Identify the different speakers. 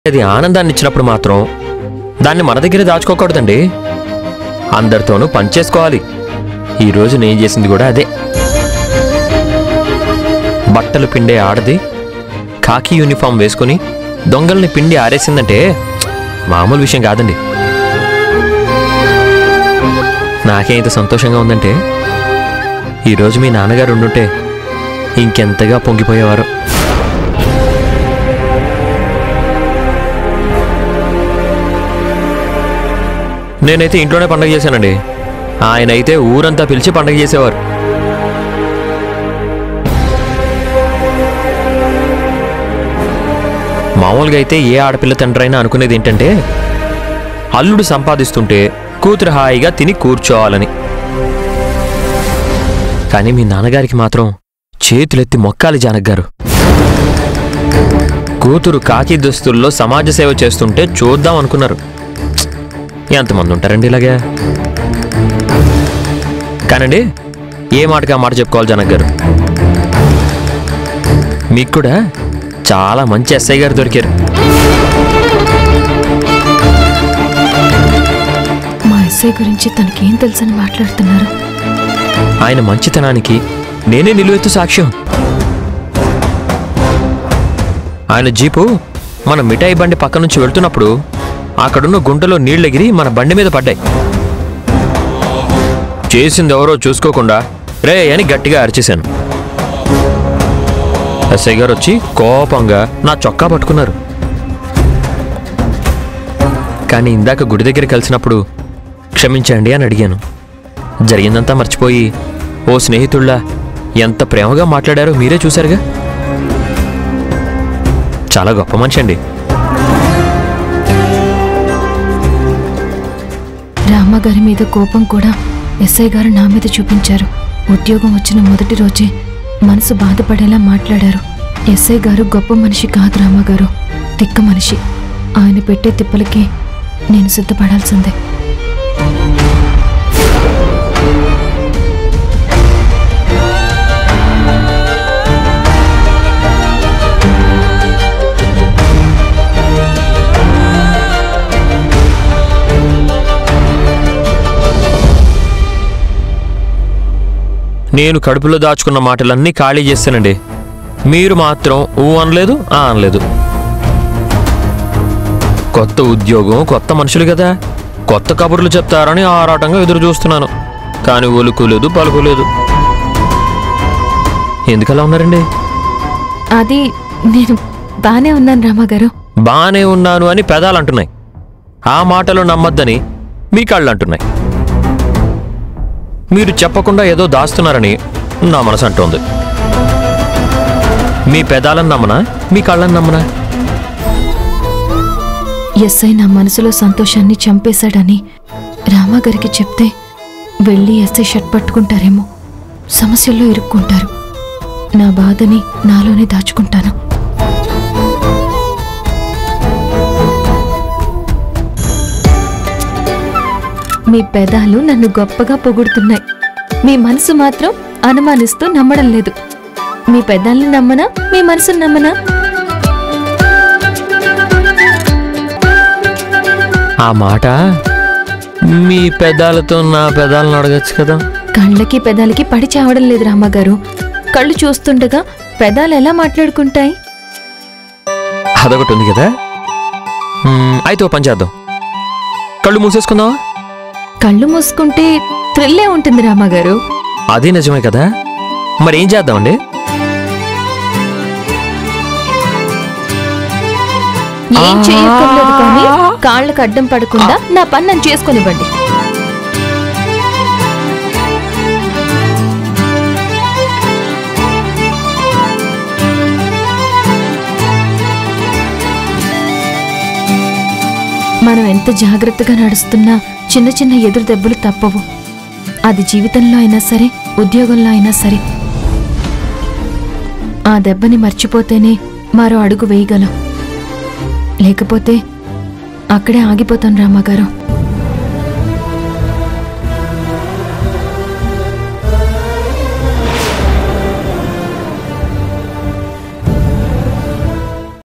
Speaker 1: అది ఆనందాన్ని ఇచ్చినప్పుడు మాత్రం దాన్ని మన దగ్గరే దాచుకోకూడదండి అందరితోనూ పంచేసుకోవాలి ఈరోజు నేను చేసింది కూడా అదే బట్టలు పిండే ఆడది కాకి యూనిఫామ్ వేసుకుని దొంగల్ని పిండి ఆరేసిందంటే మామూలు విషయం కాదండి నాకే ఇంత సంతోషంగా ఉందంటే ఈరోజు మీ నాన్నగారు ఉండుంటే ఇంకెంతగా పొంగిపోయేవారు నేనైతే ఇంట్లోనే పండగ చేశానండి ఆయన అయితే ఊరంతా పిలిచి పండగ చేసేవారు మామూలుగా అయితే ఏ ఆడపిల్ల తండ్రైనా అనుకునేది ఏంటంటే అల్లుడు సంపాదిస్తుంటే కూతురు హాయిగా తిని కూర్చోవాలని కానీ మీ నాన్నగారికి మాత్రం చేతులెత్తి మొక్కాలి జానక్గారు కూతురు కాకి దుస్తుల్లో సమాజ సేవ చేస్తుంటే చూద్దాం అనుకున్నారు ఎంతమంది ఉంటారండి ఇలాగే కానండి ఏ మాటకి ఆ మాట చెప్పుకోవాలి జనక్ గారు మీకు కూడా చాలా మంచి ఎస్ఐ గారు దొరికారు
Speaker 2: మా ఎస్ఐ గురించి తనకేం తెలుసని మాట్లాడుతున్నారు
Speaker 1: ఆయన మంచితనానికి నేనే నిలువెత్తు సాక్ష్యం ఆయన జీపు మన మిఠాయి బండి పక్క నుంచి వెళ్తున్నప్పుడు అక్కడున్న గుంటలో నీళ్ళెగిరి మన బండి మీద పడ్డాయి చేసింది ఎవరో చూసుకోకుండా రే అని గట్టిగా అరిచేశాను ఎస్ఐ గారు వచ్చి కోపంగా నా చొక్కా పట్టుకున్నారు కానీ ఇందాక గుడి దగ్గర కలిసినప్పుడు క్షమించండి అని అడిగాను జరిగిందంతా మర్చిపోయి ఓ స్నేహితుళ్ళ ఎంత ప్రేమగా మాట్లాడారో మీరే చూశారుగా చాలా గొప్ప మనిషి అండి
Speaker 2: రామగారి మీద కోపం కూడా ఎస్ఐ గారు నా మీద చూపించారు ఉద్యోగం వచ్చిన మొదటి రోజే మనసు బాధపడేలా మాట్లాడారు ఎస్ఐ గారు గొప్ప మనిషి కాదు రామగారు తిక్క మనిషి ఆయన పెట్టే తిప్పలకి నేను సిద్ధపడాల్సిందే
Speaker 1: నేను కడుపులో దాచుకున్న మాటలన్నీ ఖాళీ చేస్తానండి మీరు మాత్రం ఊ అనలేదు ఆ అనలేదు కొత్త ఉద్యోగం కొత్త మనుషులు కదా కొత్త కబుర్లు చెప్తారని ఆరాటంగా ఎదురు చూస్తున్నాను కానీ ఒలుకు లేదు పలుకు లేదు ఎందుకలా ఉన్నారండి
Speaker 2: అది నేను బానే ఉన్నాను రామగారు
Speaker 1: బానే ఉన్నాను అని పెదాలు అంటున్నాయి ఆ మాటలు నమ్మద్దని మీ కళ్ళు అంటున్నాయి మీరు చెప్పకుండా ఏదో దాస్తున్నారని నా మనసు అంటోంది మీ పెదాలను నమ్మనా మీ కళ్ళని నమ్మనా
Speaker 2: ఎస్ఐ నా మనసులో సంతోషాన్ని చంపేశాడని రామగారికి చెప్తే వెళ్ళి ఎస్ఐ షర్ట్ పట్టుకుంటారేమో సమస్యల్లో ఇరుక్కుంటారు నా బాధని నాలోనే దాచుకుంటాను మీ పెదాలు నన్ను గొప్పగా పొగుడుతున్నాయి మీ మనసు మాత్రం అనుమానిస్తూ నమ్మడం లేదు మీ పెదాల్ని నమ్మనా మీ మనసుని నమ్మనా
Speaker 1: ఆ మాట మీ పెదాలతో నా పెదాలను అడగచ్చు కదా
Speaker 2: కళ్ళకి పెదాలకి పడి చావడం లేదు రామ్మగారు కళ్ళు చూస్తుండగా పెదాలు ఎలా మాట్లాడుకుంటాయి
Speaker 1: అదొకటి ఉంది కదా మ్మ్, అయితే ఓ పని చేద్దాం కళ్ళు మూసేసుకుందామా
Speaker 2: కళ్ళు మూసుకుంటే థ్రిల్లే ఉంటుంది రామ్మగారు
Speaker 1: అది నిజమే కదా మరి ఏం చేద్దామండి
Speaker 2: ఏం చేయక్కర్లేదు కానీ కాళ్ళకు అడ్డం పడకుండా నా పని నన్ను చేసుకొనివ్వండి మనం ఎంత జాగ్రత్తగా నడుస్తున్నా చిన్న చిన్న ఎదురు దెబ్బలు తప్పవు అది జీవితంలో అయినా సరే ఉద్యోగంలో అయినా సరే ఆ దెబ్బని మర్చిపోతేనే మరో అడుగు వేయగలం లేకపోతే అక్కడే ఆగిపోతాను రామ్మగారు